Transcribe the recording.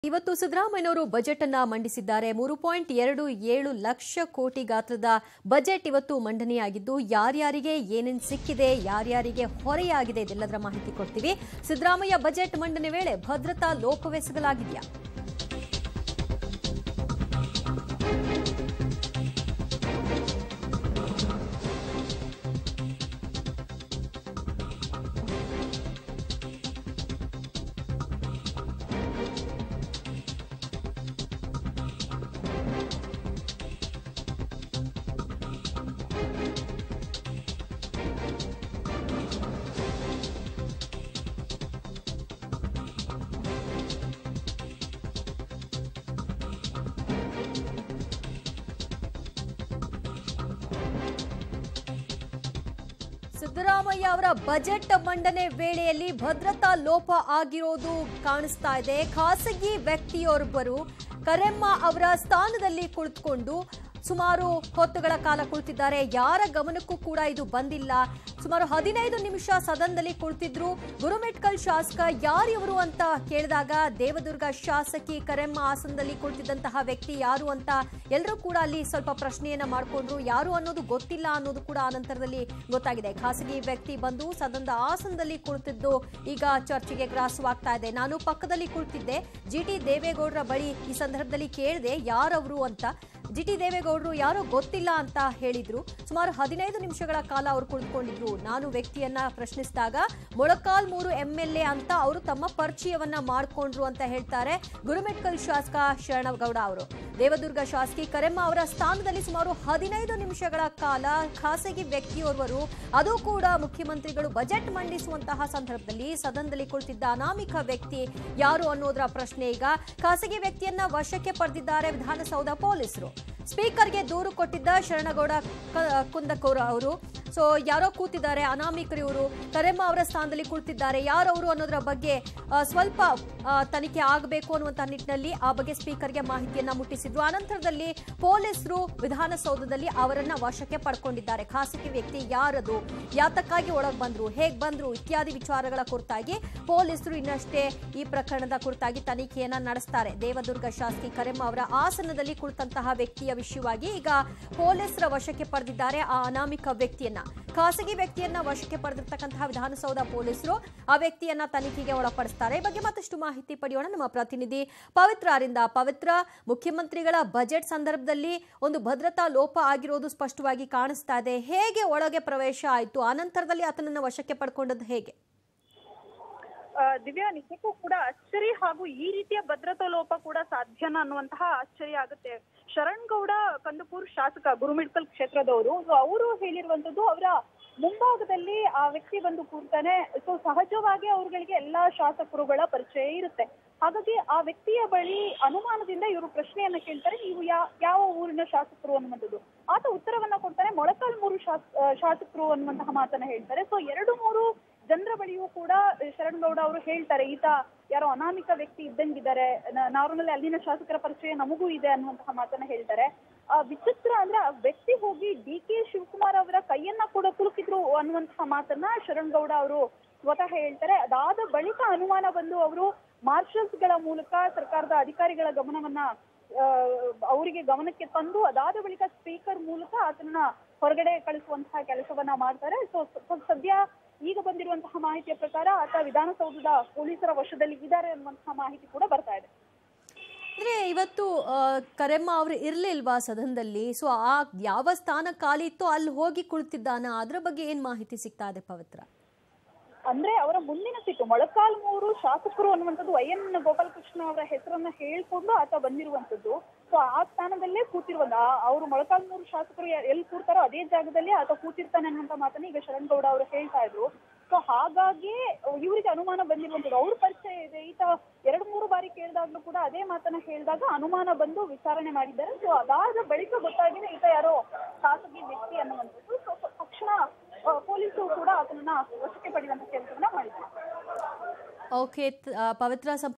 ಇವತ್ತು ಸಿದ್ದರಾಮಯ್ಯನವರು ಬಜೆಟ್ ಅನ್ನ ಮಂಡಿಸಿದ್ದಾರೆ ಮೂರು ಪಾಯಿಂಟ್ ಎರಡು ಏಳು ಲಕ್ಷ ಕೋಟಿ ಗಾತ್ರದ ಬಜೆಟ್ ಇವತ್ತು ಮಂಡನೆಯಾಗಿದ್ದು ಯಾರ್ಯಾರಿಗೆ ಏನೇನು ಸಿಕ್ಕಿದೆ ಯಾರ್ಯಾರಿಗೆ ಹೊರೆಯಾಗಿದೆ ಇದೆಲ್ಲದರ ಮಾಹಿತಿ ಕೊಡ್ತೀವಿ ಸಿದ್ದರಾಮಯ್ಯ ಬಜೆಟ್ ಮಂಡನೆ ವೇಳೆ ಭದ್ರತಾ ಲೋಪವೆಸಗಲಾಗಿದೆಯಾ ಸಿದ್ದರಾಮಯ್ಯ ಅವರ ಬಜೆಟ್ ಮಂಡನೆ ವೇಳೆಯಲ್ಲಿ ಭದ್ರತಾ ಲೋಪ ಆಗಿರೋದು ಕಾಣಿಸ್ತಾ ಇದೆ ಖಾಸಗಿ ವ್ಯಕ್ತಿಯೊಬ್ಬರು ಕರೆಮ್ಮ ಅವರ ಸ್ಥಾನದಲ್ಲಿ ಕುಳಿತುಕೊಂಡು ಸುಮಾರು ಹೊತ್ತುಗಳ ಕಾಲ ಕುಳಿತಿದ್ದಾರೆ ಯಾರ ಗಮನಕ್ಕೂ ಕೂಡ ಇದು ಬಂದಿಲ್ಲ ಸುಮಾರು ಹದಿನೈದು ನಿಮಿಷ ಸದನದಲ್ಲಿ ಕುಳಿತಿದ್ರು ಗುರುಮೆಟ್ಕಲ್ ಶಾಸಕ ಯಾರಿವರು ಅಂತ ಕೇಳಿದಾಗ ದೇವದುರ್ಗ ಶಾಸಕಿ ಕರೆಮ್ಮ ಆಸನದಲ್ಲಿ ಕುಳಿತಿದ್ದಂತಹ ವ್ಯಕ್ತಿ ಯಾರು ಅಂತ ಎಲ್ಲರೂ ಕೂಡ ಅಲ್ಲಿ ಸ್ವಲ್ಪ ಪ್ರಶ್ನೆಯನ್ನ ಮಾಡಿಕೊಂಡ್ರು ಯಾರು ಅನ್ನೋದು ಗೊತ್ತಿಲ್ಲ ಅನ್ನೋದು ಕೂಡ ಆನಂತರದಲ್ಲಿ ಗೊತ್ತಾಗಿದೆ ಖಾಸಗಿ ವ್ಯಕ್ತಿ ಬಂದು ಸದನದ ಆಸನದಲ್ಲಿ ಕುಳಿತಿದ್ದು ಈಗ ಚರ್ಚೆಗೆ ಗ್ರಾಸವಾಗ್ತಾ ಇದೆ ನಾನು ಪಕ್ಕದಲ್ಲಿ ಕುಳಿತಿದ್ದೆ ಜಿ ಟಿ ದೇವೇಗೌಡರ ಬಳಿ ಈ ಸಂದರ್ಭದಲ್ಲಿ ಕೇಳಿದೆ ಯಾರವರು ಅಂತ ಜಿ ಟಿ ದೇವೇಗೌಡರು ಯಾರೋ ಗೊತ್ತಿಲ್ಲ ಅಂತ ಹೇಳಿದ್ರು ಸುಮಾರು ಹದಿನೈದು ನಿಮಿಷಗಳ ಕಾಲ ಅವರು ಕುಳಿತುಕೊಂಡಿದ್ರು ನಾನು ವ್ಯಕ್ತಿಯನ್ನ ಪ್ರಶ್ನಿಸಿದಾಗ ಮೊಳಕಾಲ್ಮೂರು ಎಂ ಎಲ್ ಎ ಅಂತ ಅವರು ತಮ್ಮ ಪರಿಚಯವನ್ನ ಮಾಡಿಕೊಂಡ್ರು ಅಂತ ಹೇಳ್ತಾರೆ ಗುರುಮೆಟ್ಕಲ್ ಶಾಸಕ ಶರಣಗೌಡ ಅವರು ದೇವದುರ್ಗ ಶಾಸಕಿ ಕರೆಮ್ಮ ಅವರ ಸ್ಥಾನದಲ್ಲಿ ಸುಮಾರು ಹದಿನೈದು ನಿಮಿಷಗಳ ಕಾಲ ಖಾಸಗಿ ವ್ಯಕ್ತಿಯೋರ್ವರು ಅದು ಕೂಡ ಮುಖ್ಯಮಂತ್ರಿಗಳು ಬಜೆಟ್ ಮಂಡಿಸುವಂತಹ ಸಂದರ್ಭದಲ್ಲಿ ಸದನದಲ್ಲಿ ಕುಳಿತಿದ್ದ ಅನಾಮಿಕ ವ್ಯಕ್ತಿ ಯಾರು ಅನ್ನೋದರ ಪ್ರಶ್ನೆ ಈಗ ಖಾಸಗಿ ವ್ಯಕ್ತಿಯನ್ನ ವಶಕ್ಕೆ ಪಡೆದಿದ್ದಾರೆ ವಿಧಾನಸೌಧ ಪೊಲೀಸರು ಸ್ಪೀಕರ್ಗೆ ದೂರು ಕೊಟ್ಟಿದ್ದ ಶರಣಗೌಡ ಕ- ಕುಂದಕೋರ ಅವರು ಸೊ ಯಾರೋ ಕೂತಿದ್ದಾರೆ ಅನಾಮಿಕರು ಇವರು ಕರೆಮ್ಮ ಅವರ ಸ್ಥಾನದಲ್ಲಿ ಕುಳಿತಿದ್ದಾರೆ ಯಾರವರು ಅನ್ನೋದರ ಬಗ್ಗೆ ಆ, ಸ್ವಲ್ಪ ಆ, ತನಿಖೆ ಆಗಬೇಕು ಅನ್ನುವಂತಹ ನಿಟ್ಟಿನಲ್ಲಿ ಆ ಬಗ್ಗೆ ಸ್ಪೀಕರ್ಗೆ ಮಾಹಿತಿಯನ್ನ ಮುಟ್ಟಿಸಿದ್ರು ಅನಂತರದಲ್ಲಿ ಪೊಲೀಸರು ವಿಧಾನಸೌಧದಲ್ಲಿ ಅವರನ್ನ ವಶಕ್ಕೆ ಪಡ್ಕೊಂಡಿದ್ದಾರೆ ಖಾಸಗಿ ವ್ಯಕ್ತಿ ಯಾರದು ಯಾತಕ್ಕಾಗಿ ಒಳಗೆ ಬಂದ್ರು ಹೇಗ್ ಬಂದ್ರು ಇತ್ಯಾದಿ ವಿಚಾರಗಳ ಕುರಿತಾಗಿ ಪೊಲೀಸರು ಇನ್ನಷ್ಟೇ ಈ ಪ್ರಕರಣದ ಕುರಿತಾಗಿ ತನಿಖೆಯನ್ನ ನಡೆಸ್ತಾರೆ ದೇವದುರ್ಗ ಶಾಸಕಿ ಕರೆಮ್ಮ ಅವರ ಆಸನದಲ್ಲಿ ಕುಳಿತಂತಹ ವ್ಯಕ್ತಿಯ ವಿಷಯವಾಗಿ ಈಗ ಪೊಲೀಸರ ವಶಕ್ಕೆ ಪಡೆದಿದ್ದಾರೆ ಆ ಅನಾಮಿಕ ವ್ಯಕ್ತಿಯನ್ನ ಖಾಸಗಿ ವ್ಯಕ್ತಿಯನ್ನ ವಶಕ್ಕೆ ಪಡೆದಿರ್ತಕ್ಕಂತಹ ವಿಧಾನಸೌಧ ಪೊಲೀಸರು ಆ ವ್ಯಕ್ತಿಯನ್ನ ತನಿಖೆಗೆ ಒಳಪಡಿಸ್ತಾರೆ ಈ ಬಗ್ಗೆ ಮತ್ತಷ್ಟು ಮಾಹಿತಿ ಪಡೆಯೋಣ ನಮ್ಮ ಪ್ರತಿನಿಧಿ ಪವಿತ್ರ ಅವರಿಂದ ಪವಿತ್ರ ಮುಖ್ಯಮಂತ್ರಿಗಳ ಬಜೆಟ್ ಸಂದರ್ಭದಲ್ಲಿ ಒಂದು ಭದ್ರತಾ ಲೋಪ ಆಗಿರೋದು ಸ್ಪಷ್ಟವಾಗಿ ಕಾಣಿಸ್ತಾ ಇದೆ ಹೇಗೆ ಒಳಗೆ ಪ್ರವೇಶ ಆಯಿತು ಆನಂತರದಲ್ಲಿ ಆತನನ್ನ ವಶಕ್ಕೆ ಪಡ್ಕೊಂಡದ್ದು ಹೇಗೆ ಆ, ದಿವ್ಯಾ ನಿಜಕ್ಕೂ ಕೂಡ ಅಚ್ಚರಿ ಹಾಗೂ ಈ ರೀತಿಯ ಭದ್ರತಾ ಲೋಪ ಕೂಡ ಸಾಧ್ಯನಾ ಅನ್ನುವಂತಹ ಆಶ್ಚರ್ಯ ಆಗುತ್ತೆ ಶರಣ್ ಗೌಡ ಕಂದಪುರ್ ಶಾಸಕ ಗುರುಮಿಡ್ಕಲ್ ಕ್ಷೇತ್ರದವರು ಸೊ ಅವರು ಹೇಳಿರುವಂತದ್ದು ಅವರ ಮುಂಭಾಗದಲ್ಲಿ ಆ ವ್ಯಕ್ತಿ ಬಂದು ಕೂರ್ತಾನೆ ಸೊ ಸಹಜವಾಗಿ ಅವ್ರುಗಳಿಗೆ ಎಲ್ಲಾ ಶಾಸಕರುಗಳ ಪರಿಚಯ ಇರುತ್ತೆ ಹಾಗಾಗಿ ಆ ವ್ಯಕ್ತಿಯ ಬಳಿ ಅನುಮಾನದಿಂದ ಇವರು ಪ್ರಶ್ನೆಯನ್ನ ಕೇಳ್ತಾರೆ ನೀವು ಯಾ ಯಾವ ಊರಿನ ಶಾಸಕರು ಅನ್ನುವಂಥದ್ದು ಆತ ಉತ್ತರವನ್ನ ಕೊಡ್ತಾನೆ ಮೊಳಕಾಲ್ಮೂರು ಶಾಸ ಆ, ಶಾಸಕರು ಅನ್ನುವಂತಹ ಮಾತನ್ನ ಹೇಳ್ತಾರೆ ಸೊ ಎರಡು ಮೂರು ಜನರ ಬಳಿಯೂ ಕೂಡ ಶರಣಗೌಡ ಅವರು ಹೇಳ್ತಾರೆ ಈತ ಯಾರೋ ಅನಾಮಿಕ ವ್ಯಕ್ತಿ ಇದ್ದಂಗಿದ್ದಾರೆ ನಾರ್ಮಲ್ ಅಲ್ಲಿನ ಶಾಸಕರ ಪರಿಚಯ ನಮಗೂ ಇದೆ ಅನ್ನುವಂತಹ ಮಾತನ್ನ ಹೇಳ್ತಾರೆ ಆ ವಿಚಿತ್ರ ಅಂದ್ರೆ ಆ ವ್ಯಕ್ತಿ ಹೋಗಿ ಡಿ ಕೆ ಶಿವಕುಮಾರ್ ಅವರ ಕೈಯನ್ನ ಕೂಡ ಕುಲುಕಿದ್ರು ಅನ್ನುವಂತಹ ಮಾತನ್ನ ಶರಣಗೌಡ ಅವರು ಸ್ವತಃ ಹೇಳ್ತಾರೆ ಅದಾದ ಬಳಿಕ ಅನುಮಾನ ಬಂದು ಅವರು ಮಾರ್ಷಲ್ಸ್ ಗಳ ಮೂಲಕ ಸರ್ಕಾರದ ಅಧಿಕಾರಿಗಳ ಗಮನವನ್ನ ಆ, ಅವರಿಗೆ ಗಮನಕ್ಕೆ ತಂದು ಅದಾದ ಬಳಿಕ ಸ್ಪೀಕರ್ ಮೂಲಕ ಆತನನ್ನ ಹೊರಗಡೆ ಕಳಿಸುವಂತಹ ಕೆಲಸವನ್ನ ಮಾಡ್ತಾರೆ ಸೊ ಸದ್ಯ ಈಗ ಬಂದಿರುವಂತಹ ಮಾಹಿತಿಯ ಪ್ರಕಾರ ಆತ ವಿಧಾನಸೌಧದ ಪೊಲೀಸರ ವಶದಲ್ಲಿ ಇದ್ದಾರೆ ಅನ್ನುವಂತಹ ಮಾಹಿತಿ ಕೂಡ ಬರ್ತಾ ಇದೆ ಅಂದ್ರೆ ಇವತ್ತು ಆ, ಕರೆಮ್ಮ ಅವರು ಇರ್ಲಿಲ್ವಾ ಸದನದಲ್ಲಿ ಸೊ ಆ ಯಾವ ಸ್ಥಾನ ಖಾಲಿ ಇತ್ತೋ ಅಲ್ಲಿ ಹೋಗಿ ಕುಳಿತಿದ್ದಾನ ಅದ್ರ ಬಗ್ಗೆ ಏನ್ ಮಾಹಿತಿ ಸಿಗ್ತಾ ಇದೆ ಪವಿತ್ರ ಅಂದ್ರೆ ಅವರ ಮುಂದಿನ ಸೀಟು ಮೊಳಕಾಲ್ಮೂರು ಶಾಸಕರು ಅನ್ನುವಂಥದ್ದು ವೈ ಎನ್ ಗೋಪಾಲಕೃಷ್ಣ ಅವರ ಹೆಸರನ್ನ ಹೇಳ್ಕೊಂಡು ಆತ ಬಂದಿರುವಂತದ್ದು ಸೊ ಆ ಸ್ಥಾನದಲ್ಲೇ ಕೂತಿರುವಂತ ಅವರು ಮೊಳಕಾಲ್ಮೂರು ಶಾಸಕರು ಯ- ಎಲ್ಲಿ ಕೂರ್ತಾರೋ ಅದೇ ಜಾಗದಲ್ಲಿ ಆತ ಕೂತಿರ್ತಾನೆ ಅನ್ನುವಂತ ಮಾತನ್ನ ಈಗ ಶರಣ್ ಗೌಡ ಅವರು ಹೇಳ್ತಾ ಇದ್ರು ಸೊ ಹಾಗಾಗಿ ಇವರಿಗೆ ಅನುಮಾನ ಬಂದಿರುವಂತದ್ದು ಅವ್ರ ಪರಿಚಯ ಇದೆ ಈತ ಎರಡು ಮೂರು ಬಾರಿ ಕೇಳಿದಾಗ್ಲೂ ಕೂಡ ಅದೇ ಮಾತನ್ನ ಹೇಳಿದಾಗ ಅನುಮಾನ ಬಂದು ವಿಚಾರಣೆ ಮಾಡಿದ್ದಾರೆ ಸೊ ಅದಾದ ಬಳಿಕ ಗೊತ್ತಾಗಿದೆ ಈತ ಯಾರೋ ಖಾಸಗಿ ವ್ಯಕ್ತಿ ಅನ್ನುವಂಥದ್ದು ಸೊ ತಕ್ಷಣ ಆ, ಪೊಲೀಸರು ಕೂಡ ಆತನನ್ನ ವಶಕ್ಕೆ ಪಡೆಯುವಂತ ಕೆಲಸವನ್ನ ಮಾಡಿದ್ದಾರೆ ಓಕೆ ತ- ಆ, ಪವಿತ್ರ ಸಂಪೂರ್ಣ